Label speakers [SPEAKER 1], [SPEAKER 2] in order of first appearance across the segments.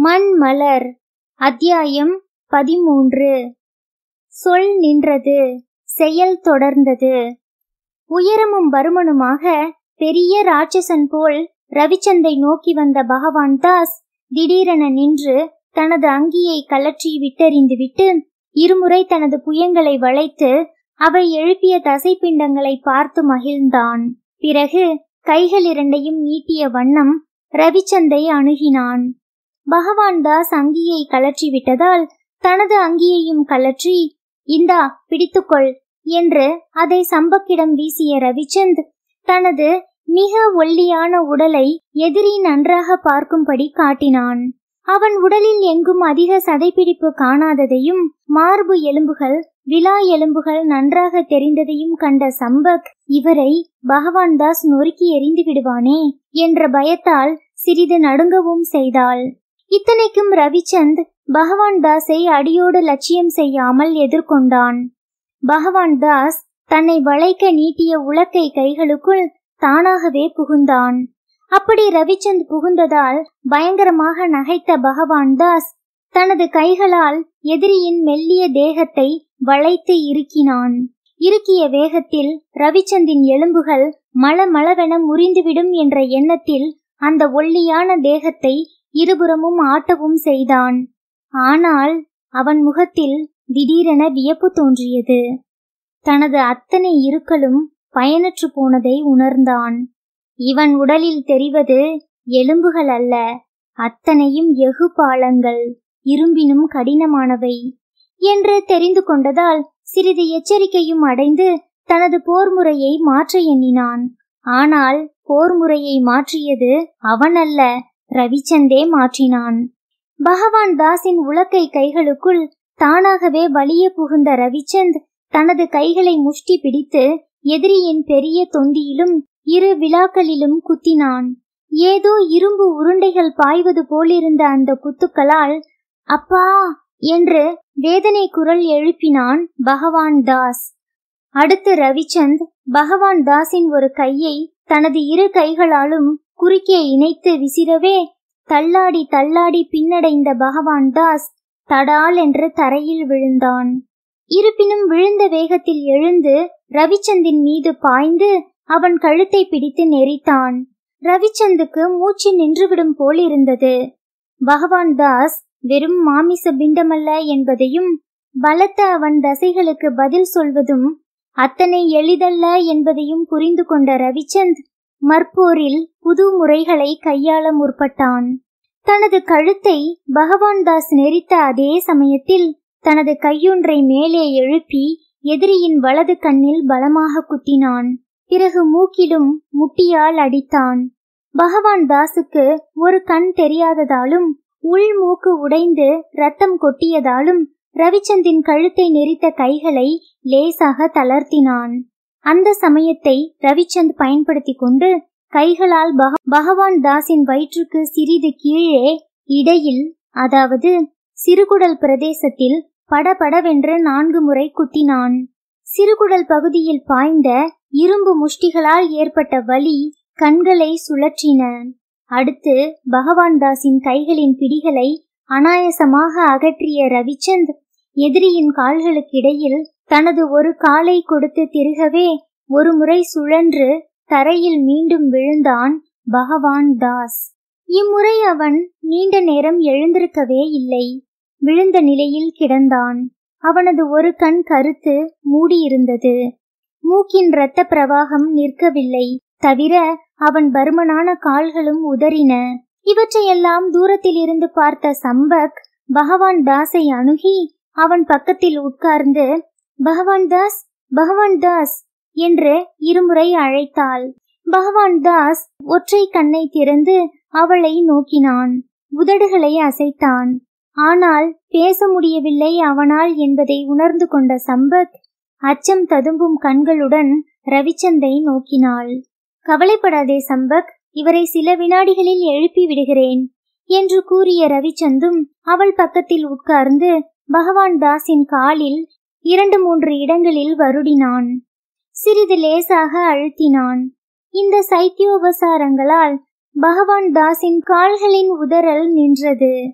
[SPEAKER 1] மண் மலர் அத்தியாயம் பதிமூன்று சொல் நின்றது செயல் தொடர்ந்தது உயரமும் பருமனுமாக பெரிய ராட்சசன் போல் ரவிச்சந்தை நோக்கி வந்த பகவான் தாஸ் திடீரென நின்று தனது அங்கியை கலற்றி விட்டெறிந்துவிட்டு இருமுறை தனது புயங்களை வளைத்து அவை எழுப்பிய தசைப்பிண்டங்களை பார்த்து மகிழ்ந்தான் பிறகு கைகள் இரண்டையும் நீட்டிய வண்ணம் ரவிச்சந்தை அணுகினான் பகவான் தாஸ் அங்கியை கலற்றி விட்டதால் தனது அங்கியையும் கலற்றி இந்தா பிடித்துக்கொள் என்று அதை சம்பக்கிடம் வீசிய ரவிச்சந்த் தனது மிக ஒல்லியான உடலை எதிரி நன்றாக பார்க்கும்படி காட்டினான் அவன் உடலில் எங்கும் அதிக சதைப்பிடிப்பு காணாததையும் மார்பு எலும்புகள் விலா எலும்புகள் நன்றாக தெரிந்ததையும் கண்ட சம்பக் இவரை பகவான் தாஸ் நொறுக்கி எறிந்து விடுவானே என்ற பயத்தால் சிறிது நடுங்கவும் செய்தாள் இத்தனைக்கும் ரவிச்சந்த் பகவான் தாஸை அடியோடு லட்சியம் செய்யாமல் எதிர்கொண்டான் பகவான் தாஸ் தன்னை வளைக்க நீட்டிய உலக்கை கைகளுக்குள் தானாகவே புகுந்தான் அப்படி ரவிச்சந்த் புகுந்ததால் பயங்கரமாக நகைத்த பகவான் தாஸ் தனது கைகளால் எதிரியின் மெல்லிய தேகத்தை வளைத்து இறுக்கினான் இறுக்கிய வேகத்தில் ரவிச்சந்தின் எலும்புகள் மளமளவென முறிந்துவிடும் என்ற எண்ணத்தில் அந்த ஒல்லியான தேகத்தை இருபுறமும் ஆட்டவும் செய்தான் ஆனால் அவன் முகத்தில் திடீரென வியப்பு தோன்றியது தனது அத்தனை இருக்கலும் பயனற்று போனதை உணர்ந்தான் இவன் உடலில் தெரிவது எலும்புகள் அல்ல அத்தனையும் எஃகு பாலங்கள் இரும்பினும் கடினமானவை என்று தெரிந்து கொண்டதால் சிறிது எச்சரிக்கையும் அடைந்து தனது போர் முறையை மாற்ற எண்ணினான் ஆனால் போர் முறையை மாற்றியது அவன் அல்ல ரவிச்சந்தே மாற்றினான் பகவான் தாஸின் உலக்கை கைகளுக்குள் தானாகவே வலிய புகுந்த ரவிச்சந்த் தனது கைகளை முஷ்டி பிடித்து எதிரியின் பெரிய தொந்தியிலும் இரு விழாக்களிலும் குத்தினான் ஏதோ இரும்பு உருண்டைகள் பாய்வது போலிருந்த அந்த குத்துக்களால் அப்பா என்று வேதனை குரல் எழுப்பினான் பகவான் தாஸ் அடுத்து ரவிச்சந்த் பகவான் தாஸின் ஒரு கையை தனது இரு கைகளாலும் குறுக்கே இணைத்து விசிறவே தள்ளாடி தள்ளாடி பின்னடைந்த பகவான் தாஸ் தடால் என்று தரையில் விழுந்தான் இருப்பினும் விழுந்த வேகத்தில் எழுந்து ரவிச்சந்தின் மீது பாய்ந்து அவன் கழுத்தை பிடித்து நெறித்தான் ரவிச்சந்துக்கு மூச்சு நின்றுவிடும் போல் இருந்தது பகவான் தாஸ் வெறும் மாமிச பிண்டமல்ல என்பதையும் பலத்த அவன் தசைகளுக்கு பதில் சொல்வதும் அத்தனை எளிதல்ல என்பதையும் புரிந்து கொண்ட ரவிச்சந்த் மற்போரில் புது முறைகளை கையாள முற்பட்டான் தனது கழுத்தை பகவான் தாஸ் நெறித்த அதே சமயத்தில் தனது கையொன்றை மேலே எழுப்பி எதிரியின் வலது கண்ணில் பலமாக குத்தினான் பிறகு மூக்கிலும் முட்டியால் அடித்தான் பகவான் தாஸுக்கு ஒரு கண் தெரியாததாலும் உள் மூக்கு உடைந்து ரத்தம் கொட்டியதாலும் ரவிச்சந்தின் கழுத்தை நெரித்த கைகளை லேசாக தளர்த்தினான் அந்த சமயத்தை ரவிச்சந்த் பயன்படுத்தி கொண்டு கைகளால் பக பகவான் தாஸின் வயிற்றுக்கு சிறிது கீழே இடையில் அதாவது சிறுகுடல் பிரதேசத்தில் படபடவென்று நான்கு முறை குத்தினான் சிறுகுடல் பகுதியில் பாய்ந்த இரும்பு முஷ்டிகளால் ஏற்பட்ட வலி கண்களை சுழற்றின அடுத்து பகவான் தாஸின் கைகளின் பிடிகளை அனாயசமாக அகற்றிய ரவிச்சந்த் எதிரியின் கால்களுக்கிடையில் தனது ஒரு காலை கொடுத்து திருகவே ஒரு முறை சுழன்று தரையில் மீண்டும் விழுந்தான் பகவான் தாஸ் இம்முறை அவன் நீண்ட நேரம் எழுந்திருக்கவே இல்லை விழுந்த நிலையில் கிடந்தான் அவனது ஒரு கண் கருத்து மூடியிருந்தது மூக்கின் இரத்த பிரவாகம் நிற்கவில்லை தவிர அவன் பருமனான கால்களும் உதறின இவற்றையெல்லாம் தூரத்தில் இருந்து பார்த்த சம்பக் பகவான் தாஸை அணுகி அவன் பக்கத்தில் உட்கார்ந்து பகவான் தாஸ் பகவான் தாஸ் என்று இருமுறை அழைத்தாள் பகவான் தாஸ் ஒற்றை கண்ணை திறந்து அவளை நோக்கினான் உதடுகளை அசைத்தான் ஆனால் பேச முடியவில்லை அவனால் என்பதை உணர்ந்து கொண்ட சம்பத் அச்சம் ததும்பும் கண்களுடன் ரவிச்சந்தை நோக்கினாள் கவலைப்படாதே சம்பக் இவரை சில வினாடிகளில் எழுப்பி விடுகிறேன் என்று கூறிய ரவிச்சந்தும் அவள் பக்கத்தில் உட்கார்ந்து பகவான் தாஸின் காலில் இரண்டு மூன்று இடங்களில் வருடினான் சிறிது லேசாக அழுத்தினான் இந்த சைத்தியோபசாரங்களால் பகவான் தாஸின் கால்களின் உதறல் நின்றது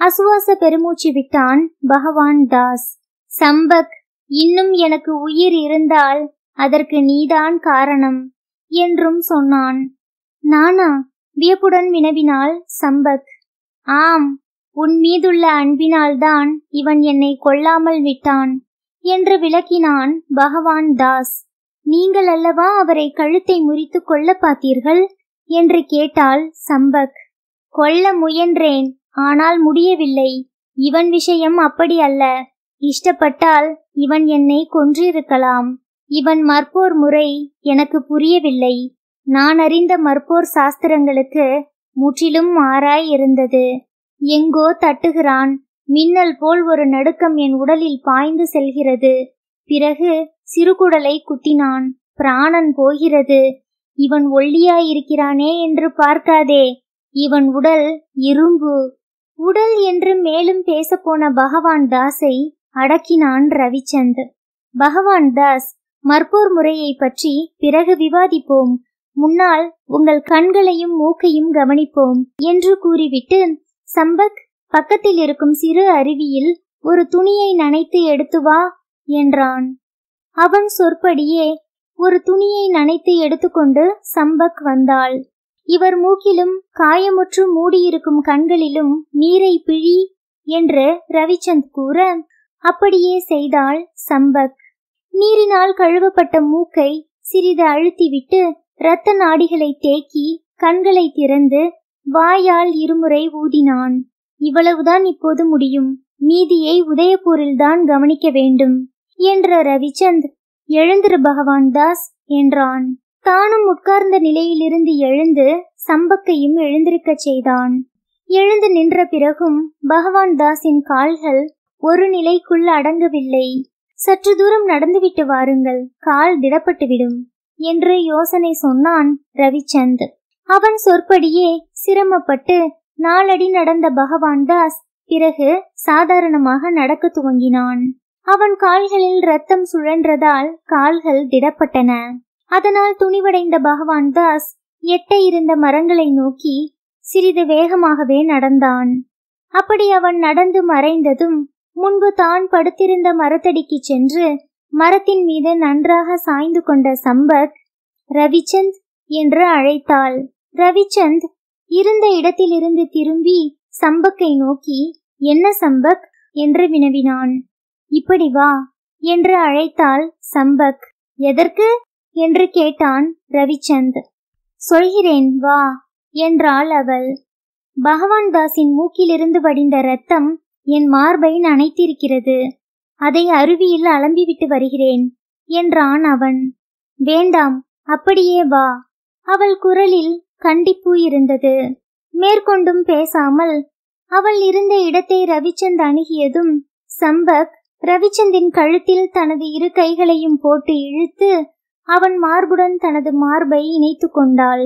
[SPEAKER 1] அசுவாச பெருமூச்சு விட்டான் பகவான் தாஸ் சம்பக் இன்னும் எனக்கு உயிர் இருந்தால் அதற்கு நீதான் காரணம் என்றும் சொன்னான் நானா வியப்புடன் வினவினாள் சம்பக் ஆம் உன் மீதுள்ள அன்பினால்தான் இவன் என்னை கொல்லாமல் விட்டான் என்று விளக்கினான் பகவான் தாஸ் நீங்கள் அல்லவா அவரை கழுத்தை முறித்து கொல்ல பார்த்தீர்கள் என்று கேட்டாள் சம்பக் கொல்ல முயன்றேன் ஆனால் முடியவில்லை இவன் விஷயம் அப்படி அல்ல இஷ்டப்பட்டால் இவன் என்னை கொன்றிருக்கலாம் இவன் மற்போர் முறை எனக்கு புரியவில்லை நான் அறிந்த மற்போர் சாஸ்திரங்களுக்கு முற்றிலும் மாறாய் இருந்தது எங்கோ தட்டுகிறான் மின்னல் போல் ஒரு நடுக்கம் என் உடலில் பாய்ந்து செல்கிறது பிறகு சிறுகுடலை குத்தினான் பிராணன் போகிறது இவன் ஒல்லியாயிருக்கிறானே என்று பார்க்காதே இவன் உடல் இரும்பு உடல் என்று மேலும் பேசப்போன பகவான் தாஸை அடக்கினான் ரவிச்சந்த் பகவான் தாஸ் மற்போர் முறையை பற்றி பிறகு விவாதிப்போம் முன்னால் உங்கள் கண்களையும் மூக்கையும் கவனிப்போம் என்று கூறிவிட்டு சம்பக் பக்கத்தில் இருக்கும் சிறு அருவியில் ஒரு துணியை நனைத்து எடுத்து வா என்றான் அவன் சொற்படியே ஒரு துணியை நனைத்து எடுத்துக்கொண்டு சம்பக் வந்தாள் இவர் மூக்கிலும் காயமுற்று மூடியிருக்கும் கண்களிலும் நீரை பிழி என்று ரவிச்சந்த் கூற அப்படியே செய்தாள் சம்பக் நீரினால் கழுவப்பட்ட மூக்கை சிறிது அழுத்திவிட்டு இரத்த நாடிகளை தேக்கி கண்களை திறந்து வாயால் இருமுறை ஊதினான் இவ்வளவுதான் இப்போது முடியும் மீதியை உதயபூரில்தான் கவனிக்க வேண்டும் என்ற ரவிச்சந்த் எழுந்திரு பகவான் தாஸ் என்றான் தானும் உட்கார்ந்த நிலையிலிருந்து எழுந்து சம்பக்கையும் எழுந்திருக்கச் செய்தான் எழுந்து நின்ற பிறகும் பகவான் தாஸின் கால்கள் ஒரு நிலைக்குள் அடங்கவில்லை சற்று தூரம் நடந்துவிட்டு வாருங்கள் கால் திடப்பட்டுவிடும் என்று யோசனை சொன்னான் ரவிச்சந்த் அவன் சொற்படியே சிரமப்பட்டு நாளடி நடந்த பகவான் தாஸ் பிறகு சாதாரணமாக நடக்க துவங்கினான் அவன் கால்களில் ரத்தம் சுழன்றதால் கால்கள் திடப்பட்டன அதனால் துணிவடைந்த பகவான் தாஸ் எட்ட இருந்த மரங்களை நோக்கி சிறிது வேகமாகவே நடந்தான் அப்படி அவன் நடந்து மறைந்ததும் முன்பு தான் படுத்திருந்த மரத்தடிக்கு சென்று மரத்தின் மீது நன்றாக சாய்ந்து கொண்ட சம்பக் ரவிச்சந்த் என்று அழைத்தாள் ரவிச்சந்த் இருந்த இடத்திலிருந்து திரும்பி சம்பக்கை நோக்கி என்ன சம்பக் என்று வினவினான் இப்படி வா என்று அழைத்தாள் சம்பக் எதற்கு என்று கேட்டான் ரவிச்சந்த் சொல்கிறேன் வா என்றாள் அவள் பகவான் தாஸின் மூக்கிலிருந்து வடிந்த ரத்தம் என் மார்பை நனைத்திருக்கிறது அதை அருவியில் அலம்பிவிட்டு வருகிறேன் என்றான் அவன் வேண்டாம் அப்படியே வா அவள் குரலில் கண்டிப்பு இருந்தது மேற்கொண்டும் பேசாமல் அவள் இருந்த இடத்தை ரவிச்சந்த் அணுகியதும் சம்பக் ரவிச்சந்தின் கழுத்தில் தனது இரு கைகளையும் போட்டு இழுத்து அவன் மார்புடன் தனது மார்பை இணைத்து கொண்டாள்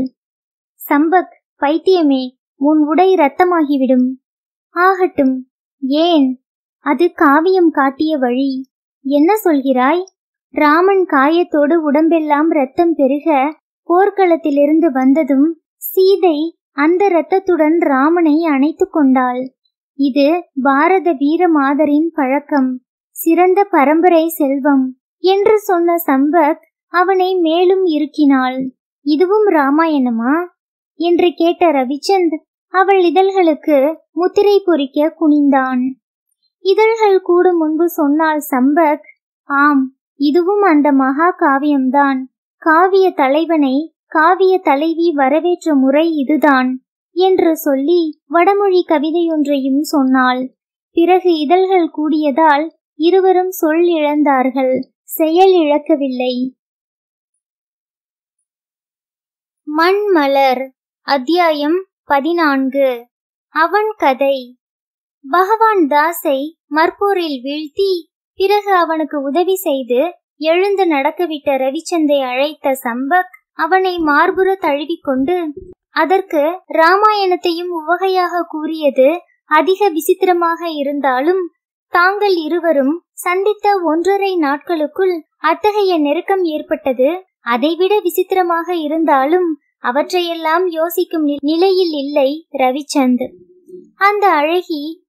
[SPEAKER 1] சம்பக் பைத்தியமே உன் உடை ரத்தமாகிவிடும் ஆகட்டும் ஏன் அது காவியம் காட்டிய வழி என்ன சொல்கிறாய் ராமன் காயத்தோடு உடம்பெல்லாம் ரத்தம் பெருக போர்க்களத்திலிருந்து வந்ததும் சீதை அந்த இரத்தத்துடன் ராமனை அணைத்து கொண்டாள் இது பாரத வீர மாதரின் பழக்கம் சிறந்த பரம்பரை செல்வம் என்று சொன்ன சம்பக் அவனை மேலும் இருக்கினாள் இதுவும் ராமாயணமா என்று கேட்ட ரவிச்சந்த் அவள் இதழ்களுக்கு முத்திரை பொறிக்க குனிந்தான் இதழ்கள் கூட முன்பு சொன்னால் சம்பக் ஆம் இதுவும் அந்த மகா காவியம்தான் காவிய தலைவனை காவிய தலைவி வரவேற்ற முறை இதுதான் என்று சொல்லி வடமொழி கவிதையொன்றையும் சொன்னாள் பிறகு இதழ்கள் கூடியதால் இருவரும் சொல் இழந்தார்கள் செயல் இழக்கவில்லை மண்மலர் அத்தியாயம் பதினான்கு அவன் கதை பகவான் தாஸை மற்போரில் வீழ்த்தி பிறகு அவனுக்கு உதவி செய்து எழுந்து நடக்கவிட்ட ரவிச்சந்தை அழைத்த சம்பக் அவனை மார்புற தழுவிக்கொண்டு அதற்கு ராமாயணத்தையும் உவகையாக கூறியது அதிக விசித்திரமாக இருந்தாலும் தாங்கள் இருவரும் சந்தித்த ஒன்றரை நாட்களுக்குள் அத்தகைய நெருக்கம் ஏற்பட்டது அதைவிட விசித்திரமாக இருந்தாலும் அவற்றையெல்லாம் யோசிக்கும் நி- நிலையில் இல்லை ரவிச்சந்த் அந்த அழகி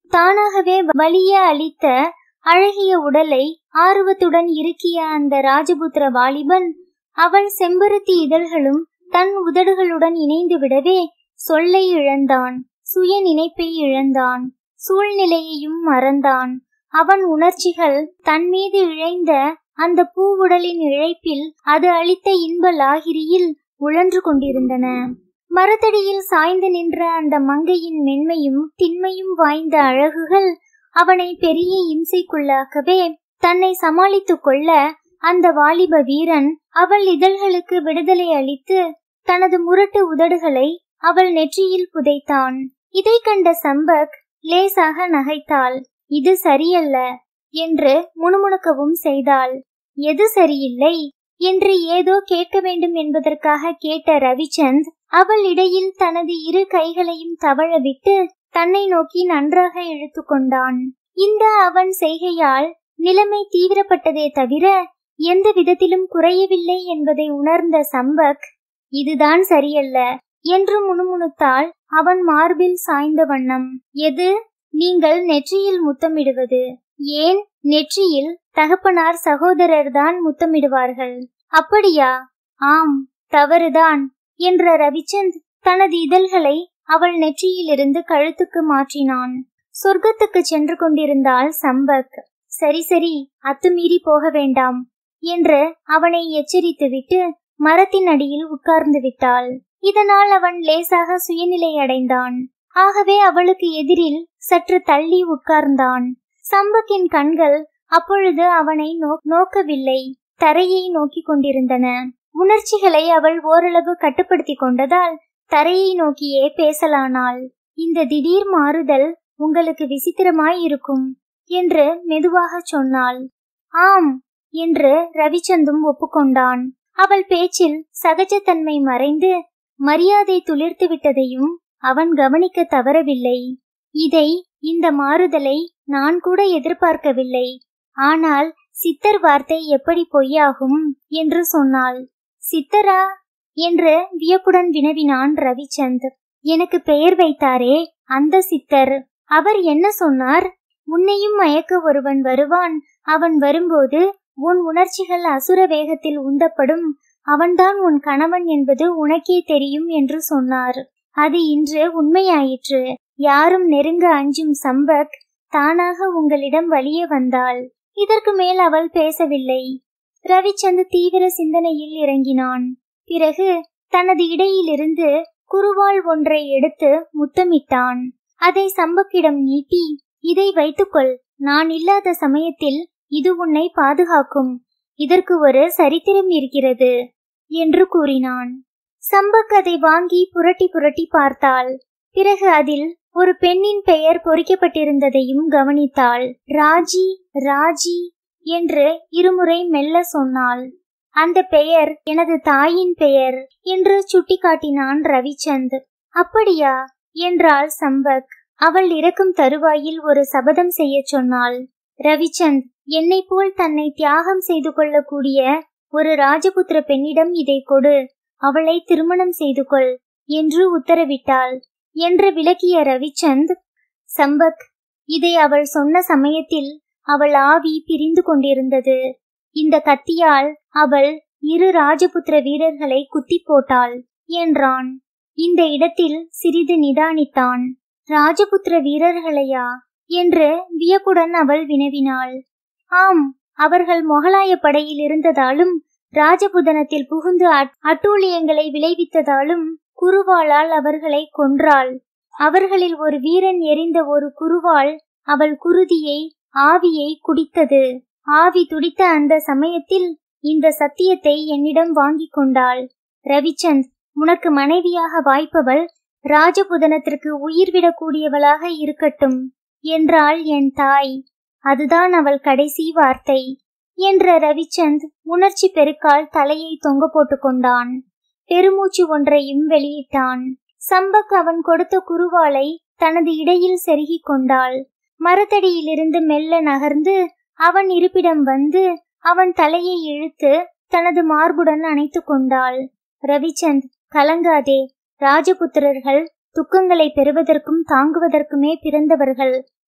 [SPEAKER 1] தானாகவே வலிய அளித்த அழகிய உடலை ஆர்வத்துடன் இறுக்கிய அந்த ராஜபுத்திர வாலிபன் அவள் செம்பருத்தி இதழ்களும் தன் உதடுகளுடன் இணைந்து விடவே சொல்லை இழந்தான் சுய நினைப்பை இழந்தான் சூழ்நிலையையும் மறந்தான் அவன் உணர்ச்சிகள் தன் மீது இழைந்த அந்த பூவுடலின் இழைப்பில் அது அளித்த இன்ப லாகிரியில் உழன்று கொண்டிருந்தன மரத்தடியில் சாய்ந்து நின்ற அந்த மங்கையின் மென்மையும் திண்மையும் வாய்ந்த அழகுகள் அவனை பெரிய இம்சைக்குள்ளாக்கவே தன்னை சமாளித்துக் கொள்ள அந்த வாலிப வீரன் அவள் இதழ்களுக்கு விடுதலை அளித்து தனது முரட்டு உதடுகளை அவள் நெற்றியில் புதைத்தான் இதை கண்ட சம்பக் லேசாக நகைத்தாள் இது சரியல்ல என்று முணுமுணுக்கவும் செய்தாள் எது சரியில்லை என்று ஏதோ கேட்க வேண்டும் என்பதற்காக கேட்ட ரவிச்சந்த் அவள் இடையில் தனது இரு கைகளையும் தவழ விட்டு தன்னை நோக்கி நன்றாக இழுத்து கொண்டான் இந்த அவன் செய்கையால் நிலைமை தீவிரப்பட்டதே தவிர எந்த விதத்திலும் குறையவில்லை என்பதை உணர்ந்த சம்பக் இதுதான் சரியல்ல என்று முணுமுணுத்தாள் அவன் மார்பில் சாய்ந்த வண்ணம் எது நீங்கள் நெற்றியில் முத்தமிடுவது ஏன் நெற்றியில் தகப்பனார் சகோதரர் தான் முத்தமிடுவார்கள் அப்படியா ஆம் தவறுதான் என்ற ரவிச்சந்த் தனது இதழ்களை அவள் நெற்றியிலிருந்து கழுத்துக்கு மாற்றினான் சொர்க்கத்துக்கு சென்று கொண்டிருந்தாள் சம்பக் சரி சரி அத்துமீறி போக வேண்டாம் என்று அவனை எச்சரித்துவிட்டு மரத்தின் அடியில் உட்கார்ந்து விட்டாள் இதனால் அவன் லேசாக சுயநிலை அடைந்தான் ஆகவே அவளுக்கு எதிரில் சற்று தள்ளி உட்கார்ந்தான் சம்பக்கின் கண்கள் அப்பொழுது அவனை நோக்கவில்லை தரையை நோக்கி கொண்டிருந்தன உணர்ச்சிகளை அவள் ஓரளவு கட்டுப்படுத்தி கொண்டதால் தரையை நோக்கியே பேசலானாள் இந்த திடீர் மாறுதல் உங்களுக்கு விசித்திரமாய் இருக்கும் என்று மெதுவாக சொன்னாள் ஆம் என்று ரவிச்சந்தும் ஒப்புக்கொண்டான் அவள் பேச்சில் சகஜத்தன்மை மறைந்து மரியாதை துளிர்த்து விட்டதையும் அவன் கவனிக்க தவறவில்லை இதை இந்த மாறுதலை நான் கூட எதிர்பார்க்கவில்லை ஆனால் சித்தர் வார்த்தை எப்படி பொய்யாகும் என்று சொன்னாள் சித்தரா என்று வியப்புடன் வினவினான் ரவிச்சந்த் எனக்கு பெயர் வைத்தாரே அந்த சித்தர் அவர் என்ன சொன்னார் உன்னையும் மயக்க ஒருவன் வருவான் அவன் வரும்போது உன் உணர்ச்சிகள் அசுர வேகத்தில் உந்தப்படும் அவன்தான் உன் கணவன் என்பது உனக்கே தெரியும் என்று சொன்னார் அது இன்று உண்மையாயிற்று யாரும் நெருங்க அஞ்சும் சம்பக் தானாக உங்களிடம் வலிய வந்தாள் இதற்கு மேல் அவள் பேசவில்லை ரவிச்சந்த் தீவிர சிந்தனையில் இறங்கினான் பிறகு தனது இடையிலிருந்து குருவாள் ஒன்றை எடுத்து முத்தமிட்டான் அதை சம்பக்கிடம் நீட்டி இதை வைத்துக்கொள் நான் இல்லாத சமயத்தில் இது உன்னை பாதுகாக்கும் இதற்கு ஒரு சரித்திரம் இருக்கிறது என்று கூறினான் சம்பக் அதை வாங்கி புரட்டி புரட்டி பார்த்தாள் பிறகு அதில் ஒரு பெண்ணின் பெயர் பொறிக்கப்பட்டிருந்ததையும் கவனித்தாள் ராஜி ராஜி என்று இருமுறை மெல்ல சொன்னாள் அந்த பெயர் எனது தாயின் பெயர் என்று சுட்டிக்காட்டினான் ரவிச்சந்த் அப்படியா என்றாள் சம்பக் அவள் இறக்கும் தருவாயில் ஒரு சபதம் செய்ய சொன்னாள் ரவிச்சந்த் என்னை போல் தன்னை தியாகம் செய்து கொள்ளக்கூடிய ஒரு ராஜபுத்திர பெண்ணிடம் இதை கொடு அவளை திருமணம் செய்து கொள் என்று உத்தரவிட்டாள் என்று விளக்கிய ரவிச்சந்த் சம்பக் இதை அவள் சொன்ன சமயத்தில் அவள் ஆவி பிரிந்து கொண்டிருந்தது இந்த கத்தியால் அவள் இரு ராஜபுத்திர வீரர்களை குத்தி போட்டாள் என்றான் இந்த இடத்தில் சிறிது நிதானித்தான் ராஜபுத்திர வீரர்களையா என்று வியப்புடன் அவள் வினவினாள் ஆம் அவர்கள் மொகலாய படையில் இருந்ததாலும் ராஜபுதனத்தில் புகுந்து அட்டூழியங்களை விளைவித்ததாலும் குருவாளால் அவர்களை கொன்றாள் அவர்களில் ஒரு வீரன் எரிந்த ஒரு குருவாள் அவள் குருதியை ஆவியை குடித்தது ஆவி துடித்த அந்த சமயத்தில் இந்த சத்தியத்தை என்னிடம் வாங்கி கொண்டாள் ரவிச்சந்த் உனக்கு மனைவியாக வாய்ப்பவள் ராஜபுதனத்திற்கு உயிர் விடக்கூடியவளாக இருக்கட்டும் என்றாள் என் தாய் அதுதான் அவள் கடைசி வார்த்தை என்ற ரவிச்சந்த் உணர்ச்சி பெருக்கால் தலையை தொங்க போட்டு கொண்டான் பெருமூச்சு ஒன்றையும் வெளியிட்டான் சம்பக் அவன் கொடுத்த குருவாளை தனது இடையில் செருகிக் கொண்டாள் மரத்தடியிலிருந்து மெல்ல நகர்ந்து அவன் இருப்பிடம் வந்து அவன் தலையை இழுத்து தனது மார்புடன் அணைத்து கொண்டாள் ரவிச்சந்த் கலங்காதே ராஜபுத்திரர்கள் துக்கங்களை பெறுவதற்கும் தாங்குவதற்குமே பிறந்தவர்கள்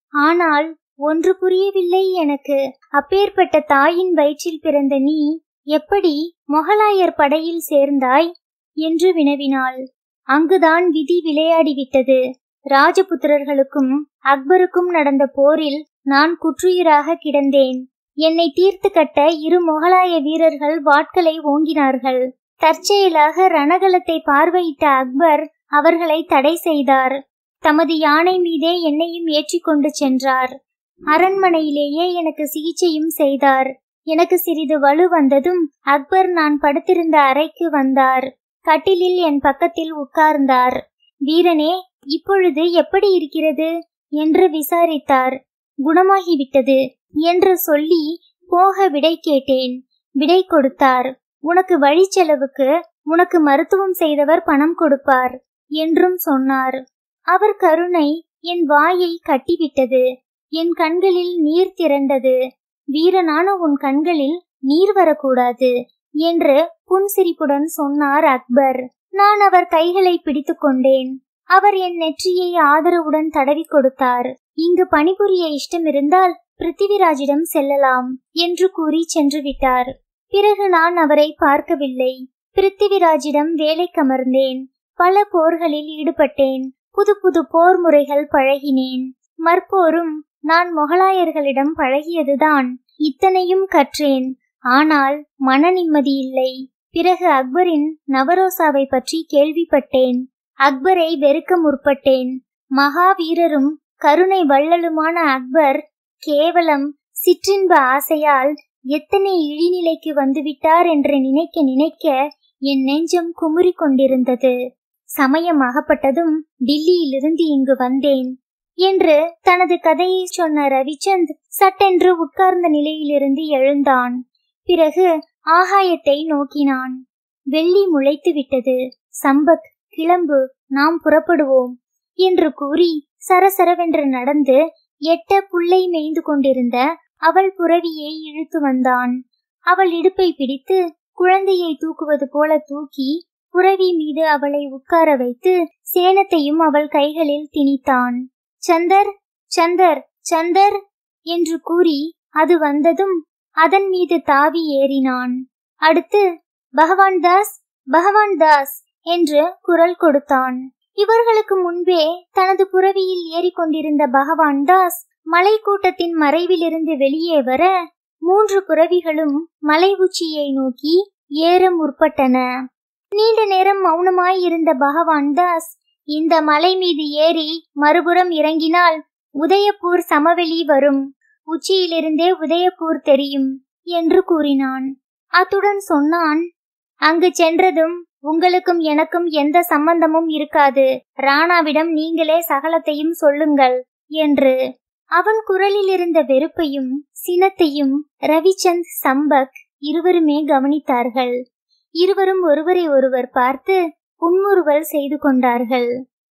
[SPEAKER 1] ஆனால் ஒன்று புரியவில்லை எனக்கு அப்பேற்பட்ட தாயின் வயிற்றில் பிறந்த நீ எப்படி மொகலாயர் படையில் சேர்ந்தாய் என்று வினவினாள் அங்குதான் விதி விளையாடிவிட்டது ராஜபுத்திரர்களுக்கும் அக்பருக்கும் நடந்த போரில் நான் குற்றுயிராக கிடந்தேன் என்னை தீர்த்து கட்ட இரு மொகலாய வீரர்கள் வாட்களை ஓங்கினார்கள் தற்செயலாக ரணகலத்தை பார்வையிட்ட அக்பர் அவர்களை தடை செய்தார் தமது யானை மீதே என்னையும் ஏற்றிக்கொண்டு சென்றார் அரண்மனையிலேயே எனக்கு சிகிச்சையும் செய்தார் எனக்கு சிறிது வலு வந்ததும் அக்பர் நான் படுத்திருந்த அறைக்கு வந்தார் கட்டிலில் என் பக்கத்தில் உட்கார்ந்தார் வீரனே இப்பொழுது எப்படி இருக்கிறது என்று விசாரித்தார் குணமாகிவிட்டது என்று சொல்லி போக விடை கேட்டேன் விடை கொடுத்தார் உனக்கு வழி செலவுக்கு உனக்கு மருத்துவம் செய்தவர் பணம் கொடுப்பார் என்றும் சொன்னார் அவர் கருணை என் வாயை கட்டிவிட்டது என் கண்களில் நீர் திரண்டது வீரனான உன் கண்களில் நீர் வரக்கூடாது என்று புன்சிரிப்புடன் சொன்னார் அக்பர் நான் அவர் கைகளை பிடித்து கொண்டேன் அவர் என் நெற்றியை ஆதரவுடன் தடவி கொடுத்தார் இங்கு பணிபுரிய இஷ்டமிருந்தால் பிருத்திவிராஜிடம் செல்லலாம் என்று கூறி சென்று விட்டார் பிறகு நான் அவரை பார்க்கவில்லை பிருத்திவிராஜிடம் வேலைக்கமர்ந்தேன் பல போர்களில் ஈடுபட்டேன் புது புது போர் முறைகள் பழகினேன் மற்போரும் நான் மொகலாயர்களிடம் பழகியதுதான் இத்தனையும் கற்றேன் ஆனால் மன நிம்மதி இல்லை பிறகு அக்பரின் நவரோசாவை பற்றி கேள்விப்பட்டேன் அக்பரை வெறுக்க முற்பட்டேன் மகாவீரரும் கருணை வள்ளலுமான அக்பர் கேவலம் சிற்றின்ப ஆசையால் எத்தனை இழிநிலைக்கு வந்துவிட்டார் என்று நினைக்க நினைக்க என் நெஞ்சம் குமுறி கொண்டிருந்தது சமயம் அகப்பட்டதும் டில்லியிலிருந்து இங்கு வந்தேன் என்று தனது கதையை சொன்ன ரவிச்சந்த் சட்டென்று உட்கார்ந்த நிலையிலிருந்து எழுந்தான் பிறகு ஆகாயத்தை நோக்கினான் வெள்ளி முளைத்து விட்டது சம்பத் கிளம்பு நாம் புறப்படுவோம் என்று கூறி சரசரவென்று நடந்து எட்ட புல்லை மேய்ந்து கொண்டிருந்த அவள் புறவியை இழுத்து வந்தான் அவள் இடுப்பை பிடித்து குழந்தையை தூக்குவது போல தூக்கி புறவி மீது அவளை உட்கார வைத்து சேனத்தையும் அவள் கைகளில் திணித்தான் சந்தர் சந்தர் சந்தர் என்று கூறி அது வந்ததும் அதன் மீது தாவி ஏறினான் அடுத்து பகவான் தாஸ் பகவான் தாஸ் என்று குரல் கொடுத்தான் இவர்களுக்கு முன்பே தனது புறவியில் ஏறிக்கொண்டிருந்த பகவான் தாஸ் மலை கூட்டத்தின் மறைவிலிருந்து வெளியே வர மூன்று புறவிகளும் மலை உச்சியை நோக்கி ஏற முற்பட்டன நீண்ட நேரம் மௌனமாய் இருந்த பகவான் தாஸ் இந்த மலை மீது ஏறி மறுபுறம் இறங்கினால் உதயப்பூர் சமவெளி வரும் உச்சியிலிருந்தே உதயப்பூர் தெரியும் என்று கூறினான் அத்துடன் சொன்னான் அங்கு சென்றதும் உங்களுக்கும் எனக்கும் எந்த சம்பந்தமும் இருக்காது ராணாவிடம் நீங்களே சகலத்தையும் சொல்லுங்கள் என்று அவன் குரலில் இருந்த வெறுப்பையும் சினத்தையும் ரவிச்சந்த் சம்பக் இருவருமே கவனித்தார்கள் இருவரும் ஒருவரை ஒருவர் பார்த்து புன்முறுவல் செய்து கொண்டார்கள்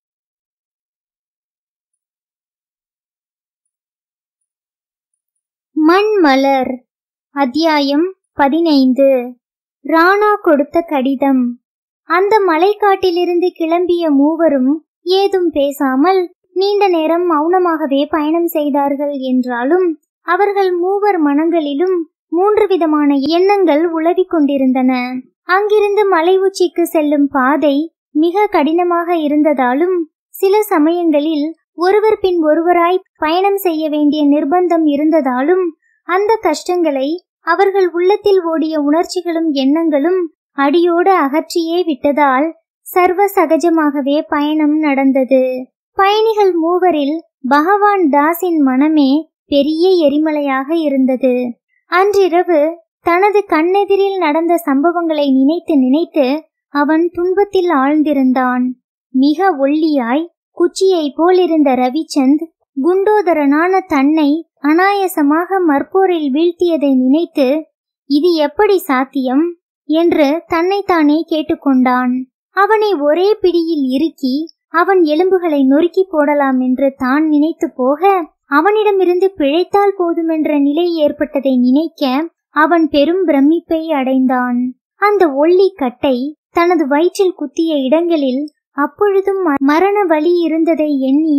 [SPEAKER 1] மண்மலர் அத்தியாயம் பதினைந்து ராணா கொடுத்த கடிதம் அந்த மலைக்காட்டிலிருந்து கிளம்பிய மூவரும் ஏதும் பேசாமல் நீண்ட நேரம் மௌனமாகவே பயணம் செய்தார்கள் என்றாலும் அவர்கள் மூவர் மனங்களிலும் மூன்று விதமான எண்ணங்கள் உலவிக் கொண்டிருந்தன அங்கிருந்து மலை உச்சிக்கு செல்லும் பாதை மிக கடினமாக இருந்ததாலும் சில சமயங்களில் ஒருவர் பின் ஒருவராய் பயணம் செய்ய வேண்டிய நிர்பந்தம் இருந்ததாலும் அந்த கஷ்டங்களை அவர்கள் உள்ளத்தில் ஓடிய உணர்ச்சிகளும் எண்ணங்களும் அடியோடு அகற்றியே விட்டதால் சர்வ சகஜமாகவே பயணம் நடந்தது பயணிகள் மூவரில் பகவான் தாஸின் மனமே பெரிய எரிமலையாக இருந்தது அன்றிரவு தனது கண்ணெதிரில் நடந்த சம்பவங்களை நினைத்து நினைத்து அவன் துன்பத்தில் ஆழ்ந்திருந்தான் மிக ஒல்லியாய் குச்சியை போலிருந்த ரவிச்சந்த் குண்டோதரனான தன்னை அனாயசமாக மற்போரில் வீழ்த்தியதை நினைத்து இது எப்படி சாத்தியம் என்று தன்னைத்தானே கேட்டுக்கொண்டான் அவனை ஒரே பிடியில் இறுக்கி அவன் எலும்புகளை நொறுக்கி போடலாம் என்று தான் நினைத்து போக அவனிடமிருந்து பிழைத்தால் போதுமென்ற நிலை ஏற்பட்டதை நினைக்க அவன் பெரும் பிரமிப்பை அடைந்தான் அந்த ஒல்லி கட்டை தனது வயிற்றில் குத்திய இடங்களில் அப்பொழுதும் மரண வலி இருந்ததை எண்ணி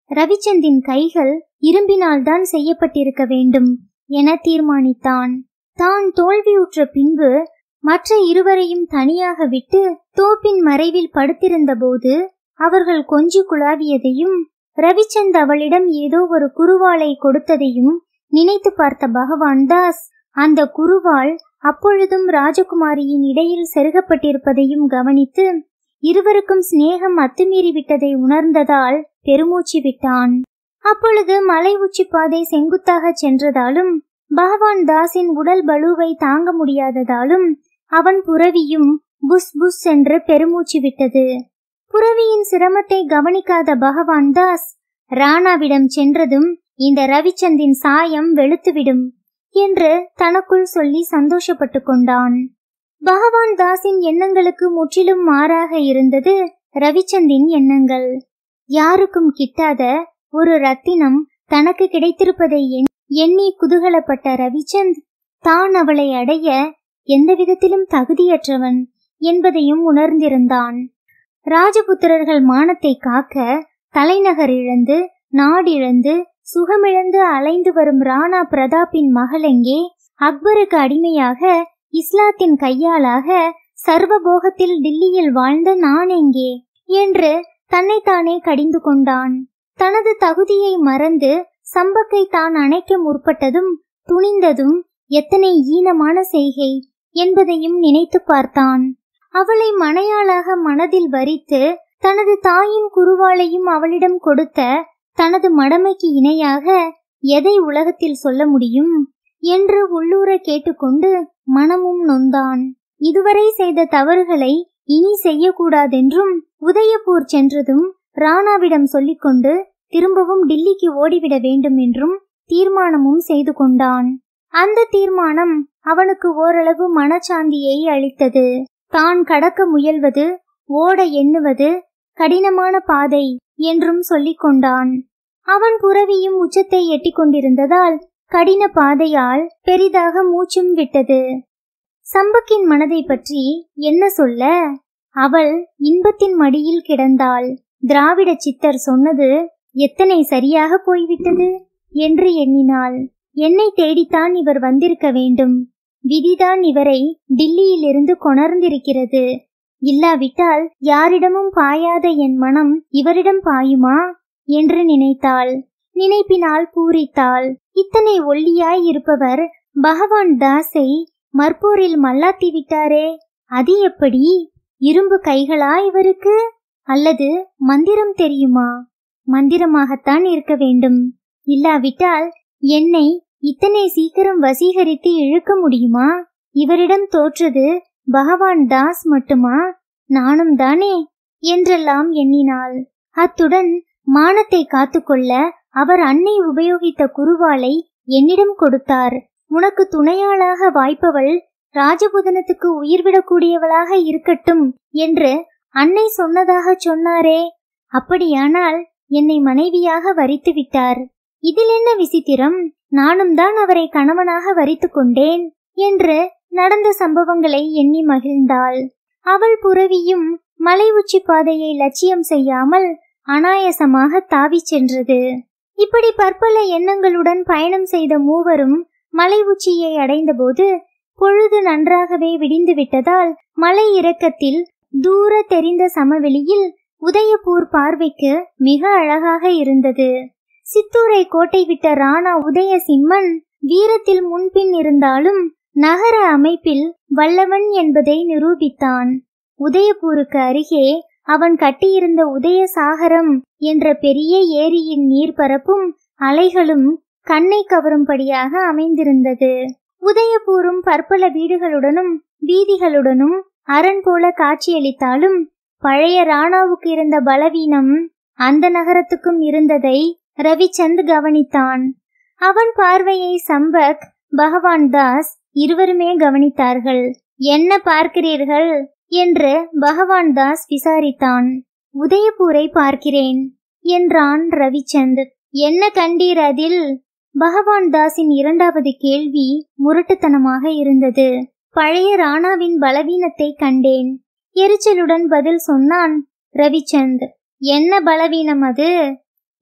[SPEAKER 1] ரவிச்சந்தின் கைகள் இரும்பினால் தான் செய்யப்பட்டிருக்க வேண்டும் என தீர்மானித்தான் தான் தோல்வியுற்ற பின்பு மற்ற இருவரையும் தனியாக விட்டு தோப்பின் மறைவில் படுத்திருந்த போது அவர்கள் கொஞ்சி குழாவியதையும் ரவிச்சந்த் அவளிடம் ஏதோ ஒரு குருவாளை கொடுத்ததையும் நினைத்து பார்த்த பகவான் தாஸ் அந்த குருவாள் அப்பொழுதும் ராஜகுமாரியின் இடையில் செருகப்பட்டிருப்பதையும் கவனித்து இருவருக்கும் சிநேகம் அத்துமீறி விட்டதை உணர்ந்ததால் பெருமூச்சு விட்டான் அப்பொழுது மலை உச்சி பாதை செங்குத்தாக சென்றதாலும் பகவான் தாஸின் உடல் பலுவை தாங்க முடியாததாலும் அவன் புறவியும் புஸ் புஸ் என்று பெருமூச்சு விட்டது புறவியின் சிரமத்தை கவனிக்காத பகவான் தாஸ் ராணாவிடம் சென்றதும் இந்த ரவிச்சந்தின் சாயம் வெளுத்துவிடும் என்று தனக்குள் சொல்லி சந்தோஷப்பட்டு கொண்டான் பகவான் தாஸின் எண்ணங்களுக்கு முற்றிலும் மாறாக இருந்தது ரவிச்சந்தின் எண்ணங்கள் யாருக்கும் கிட்டாத ஒரு ரத்தினம் தனக்கு கிடைத்திருப்பதை எண்ணி குதூகலப்பட்ட ரவிச்சந்த் தான் அவளை அடைய எந்த விதத்திலும் தகுதியற்றவன் என்பதையும் உணர்ந்திருந்தான் ராஜபுத்திரர்கள் மானத்தை காக்க தலைநகர் இழந்து நாடிழந்து சுகமிழந்து அலைந்து வரும் ராணா பிரதாப்பின் மகளெங்கே அக்பருக்கு அடிமையாக இஸ்லாத்தின் கையாளாக சர்வபோகத்தில் டில்லியில் வாழ்ந்த நான் எங்கே என்று தன்னைத்தானே கடிந்து கொண்டான் தனது தகுதியை மறந்து சம்பக்கை தான் அணைக்க முற்பட்டதும் துணிந்ததும் எத்தனை ஈனமான செய்கை என்பதையும் நினைத்து பார்த்தான் அவளை மனையாளாக மனதில் வரித்து தனது தாயின் குருவாளையும் அவளிடம் கொடுத்த தனது மடமைக்கு இணையாக எதை உலகத்தில் சொல்ல முடியும் என்று உள்ளூர கேட்டுக்கொண்டு மனமும் நொந்தான் இதுவரை செய்த தவறுகளை இனி செய்யக்கூடாதென்றும் உதயபூர் சென்றதும் ராணாவிடம் சொல்லிக்கொண்டு திரும்பவும் டில்லிக்கு ஓடிவிட வேண்டும் என்றும் தீர்மானமும் செய்து கொண்டான் அந்த தீர்மானம் அவனுக்கு ஓரளவு மனச்சாந்தியை அளித்தது தான் கடக்க முயல்வது ஓட எண்ணுவது கடினமான பாதை என்றும் சொல்லிக் கொண்டான் அவன் புறவியும் உச்சத்தை எட்டிக் கொண்டிருந்ததால் கடின பாதையால் பெரிதாக மூச்சும் விட்டது சம்பக்கின் மனதை பற்றி என்ன சொல்ல அவள் இன்பத்தின் மடியில் கிடந்தாள் திராவிட சித்தர் சொன்னது எத்தனை சரியாக போய்விட்டது என்று எண்ணினாள் என்னை தேடித்தான் இவர் வந்திருக்க வேண்டும் விதிதான் இவரை டில்லியிலிருந்து கொணர்ந்திருக்கிறது இல்லாவிட்டால் யாரிடமும் பாயாத என் மனம் இவரிடம் பாயுமா என்று நினைத்தாள் நினைப்பினால் பூரித்தாள் இத்தனை ஒல்லியாய் இருப்பவர் பகவான் தாஸை மற்போரில் மல்லாத்தி விட்டாரே அது எப்படி இரும்பு கைகளா இவருக்கு அல்லது மந்திரம் தெரியுமா மந்திரமாகத்தான் இருக்க வேண்டும் இல்லாவிட்டால் என்னை இத்தனை சீக்கிரம் வசீகரித்து இழுக்க முடியுமா இவரிடம் தோற்றது பகவான் தாஸ் மட்டுமா நானும் தானே என்றெல்லாம் எண்ணினாள் அத்துடன் மானத்தை காத்துக்கொள்ள அவர் அன்னை உபயோகித்த குருவாளை என்னிடம் கொடுத்தார் உனக்கு துணையாளாக வாய்ப்பவள் ராஜபுதனத்துக்கு உயிர்விடக்கூடியவளாக இருக்கட்டும் என்று அன்னை சொன்னதாக சொன்னாரே அப்படியானால் என்னை மனைவியாக வரித்து விட்டார் இதில் என்ன விசித்திரம் நானும் தான் அவரை கணவனாக வரித்து கொண்டேன் என்று நடந்த சம்பவங்களை எண்ணி மகிழ்ந்தாள் அவள் புறவியும் மலை உச்சி பாதையை லட்சியம் செய்யாமல் அனாயசமாக தாவிச் சென்றது இப்படி பற்பல எண்ணங்களுடன் பயணம் செய்த மூவரும் மலை உச்சியை அடைந்தபோது பொழுது நன்றாகவே விடிந்து விட்டதால் மலை இறக்கத்தில் தூர தெரிந்த சமவெளியில் உதயபூர் பார்வைக்கு மிக அழகாக இருந்தது சித்தூரை கோட்டை விட்ட ராணா உதயசிம்மன் வீரத்தில் முன்பின் இருந்தாலும் நகர அமைப்பில் வல்லவன் என்பதை நிரூபித்தான் உதயபூருக்கு அருகே அவன் கட்டியிருந்த உதயசாகரம் என்ற பெரிய ஏரியின் நீர்பரப்பும் அலைகளும் கண்ணை கவரும்படியாக அமைந்திருந்தது உதயபூரும் பற்பல வீடுகளுடனும் வீதிகளுடனும் அரண் போல காட்சியளித்தாலும் பழைய ராணாவுக்கு இருந்த பலவீனம் அந்த நகரத்துக்கும் இருந்ததை ரவிச்சந்த் கவனித்தான் அவன் பார்வையை சம்பக் பகவான் தாஸ் இருவருமே கவனித்தார்கள் என்ன பார்க்கிறீர்கள் என்று பகவான் தாஸ் விசாரித்தான் உதயபூரை பார்க்கிறேன் என்றான் ரவிச்சந்த் என்ன கண்டீர் அதில் பகவான் தாஸின் இரண்டாவது கேள்வி முரட்டுத்தனமாக இருந்தது பழைய ராணாவின் பலவீனத்தை கண்டேன் எரிச்சலுடன் பதில் சொன்னான் ரவிச்சந்த் என்ன பலவீனம் அது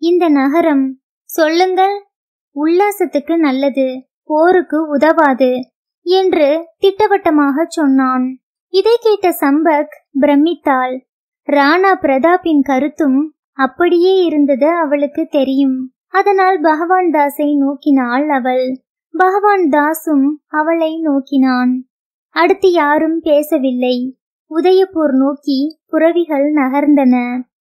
[SPEAKER 1] இந்த நகரம் சொல்லுங்கள் உல்லாசத்துக்கு நல்லது போருக்கு உதவாது என்று திட்டவட்டமாக சொன்னான் இதை கேட்ட சம்பக் பிரமித்தாள் ராணா பிரதாப்பின் கருத்தும் அப்படியே இருந்தது அவளுக்கு தெரியும் அதனால் பகவான் தாஸை நோக்கினாள் அவள் பகவான் தாஸும் அவளை நோக்கினான் அடுத்து யாரும் பேசவில்லை உதயபூர் நோக்கி புறவிகள் நகர்ந்தன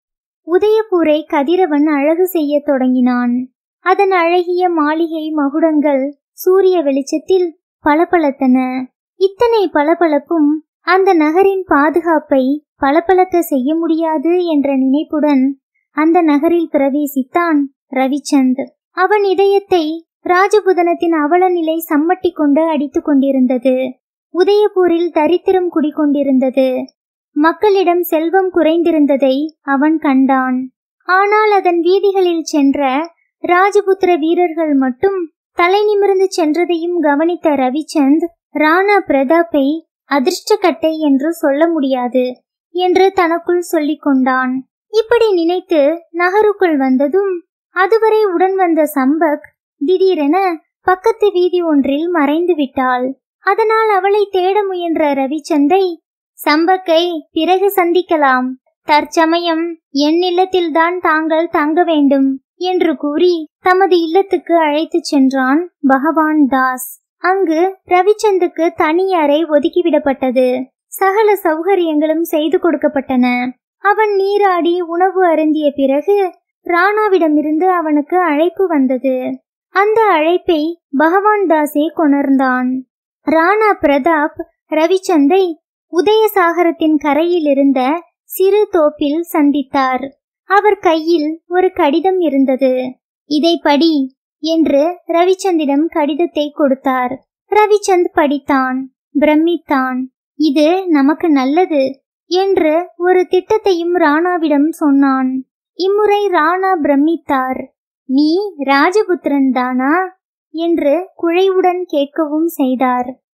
[SPEAKER 1] உதயபூரை கதிரவன் அழகு செய்ய தொடங்கினான் அதன் அழகிய மாளிகை மகுடங்கள் சூரிய வெளிச்சத்தில் பளபளத்தன இத்தனை பளபளப்பும் அந்த நகரின் பாதுகாப்பை பளபளக்க செய்ய முடியாது என்ற நினைப்புடன் அந்த நகரில் பிரவேசித்தான் ரவிச்சந்த் அவன் இதயத்தை ராஜபுதனத்தின் அவல நிலை சம்மட்டி கொண்டு அடித்துக் கொண்டிருந்தது உதயபூரில் தரித்திரம் குடிகொண்டிருந்தது மக்களிடம் செல்வம் குறைந்திருந்ததை அவன் கண்டான் ஆனால் அதன் வீதிகளில் சென்ற ராஜபுத்திர வீரர்கள் மட்டும் தலை நிமிர்ந்து சென்றதையும் கவனித்த ரவிச்சந்த் ராணா பிரதாப்பை அதிர்ஷ்டக்கட்டை என்று சொல்ல முடியாது என்று தனக்குள் சொல்லிக் கொண்டான் இப்படி நினைத்து நகருக்குள் வந்ததும் அதுவரை உடன் வந்த சம்பக் திடீரென பக்கத்து வீதி ஒன்றில் மறைந்து விட்டாள் அதனால் அவளை தேட முயன்ற ரவிச்சந்தை சம்பக்கை பிறகு சந்திக்கலாம் தற்சமயம் என் இல்லத்தில்தான் தாங்கள் தங்க வேண்டும் என்று கூறி தமது இல்லத்துக்கு அழைத்துச் சென்றான் பகவான் தாஸ் அங்கு ரவிச்சந்துக்கு தனி அறை ஒதுக்கிவிடப்பட்டது சகல சௌகரியங்களும் செய்து கொடுக்கப்பட்டன அவன் நீராடி உணவு அருந்திய பிறகு ராணாவிடமிருந்து அவனுக்கு அழைப்பு வந்தது அந்த அழைப்பை பகவான் தாஸே கொணர்ந்தான் ராணா பிரதாப் ரவிச்சந்தை உதயசாகரத்தின் கரையில் இருந்த சிறு தோப்பில் சந்தித்தார் அவர் கையில் ஒரு கடிதம் இருந்தது இதை படி என்று ரவிச்சந்திடம் கடிதத்தை கொடுத்தார் ரவிச்சந்த் படித்தான் பிரமித்தான் இது நமக்கு நல்லது என்று ஒரு திட்டத்தையும் ராணாவிடம் சொன்னான் இம்முறை ராணா பிரமித்தார் நீ ராஜபுத்திரன் தானா என்று குழைவுடன் கேட்கவும் செய்தார்